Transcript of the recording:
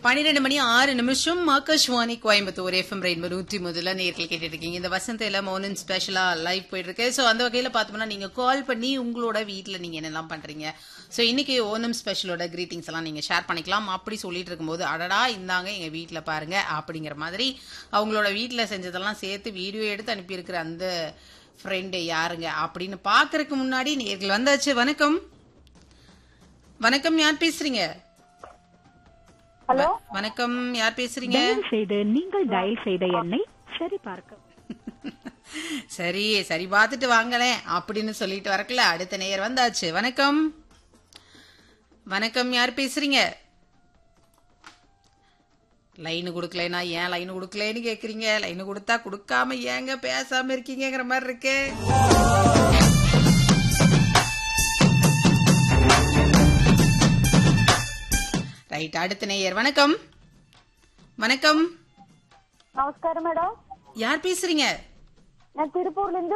பன்னிரெண்டு மணி ஆறு நிமிஷம் ஆகாஷ்வாணி கோயம்புத்தூர் எஃப்எம் ரெயின்போ நூற்றி முதல்ல நேர்கள் கேட்டுட்டு இருக்கீங்க இந்த வசந்தையில மௌனன் ஸ்பெஷலா லைவ் போயிட்டு இருக்கு ஸோ அந்த வகையில பார்த்தோம்னா நீங்க கால் பண்ணி உங்களோட வீட்ல நீங்க என்னெல்லாம் பண்றீங்க ஸோ இன்னைக்கு ஓணம் ஸ்பெஷலோட கிரீட்டிங்ஸ் எல்லாம் நீங்க ஷேர் பண்ணிக்கலாம் அப்படி சொல்லிட்டு இருக்கும்போது அடடா இந்தாங்க எங்க வீட்ல பாருங்க அப்படிங்கிற மாதிரி அவங்களோட வீட்ல செஞ்சதெல்லாம் சேர்த்து வீடியோ எடுத்து அனுப்பியிருக்கிற அந்த ஃப்ரெண்டு யாருங்க அப்படின்னு பாக்குறதுக்கு முன்னாடி நேர்கள் வந்தாச்சு வணக்கம் வணக்கம் யார் பேசுறீங்க ஹலோ வணக்கம் யார் பேசுறீங்க தயவு செய்து நீங்கள் டயல் செய்த எண்ணை சரி பார்க்கவும் சரி சரி பார்த்துட்டு வாங்களேன் அப்படின்னு சொல்லிட்டு வரக்கல அடுத்த நேயர் வந்தாச்சு வணக்கம் வணக்கம் யார் பேசுறீங்க லைன் கொடுக்கலைனா ஏன் லைன் கொடுக்கலன்னு கேக்குறீங்க லைன் கொடுத்தா கொடுக்காம ஏங்க பேசாம இருக்கீங்கங்கிற மாதிரி இருக்கு ரைட் அடுத்த நேயர் வணக்கம் வணக்கம் நமஸ்காரம் மேடம் யார் பேசுறீங்க நான் திருப்பூர்ல இருந்து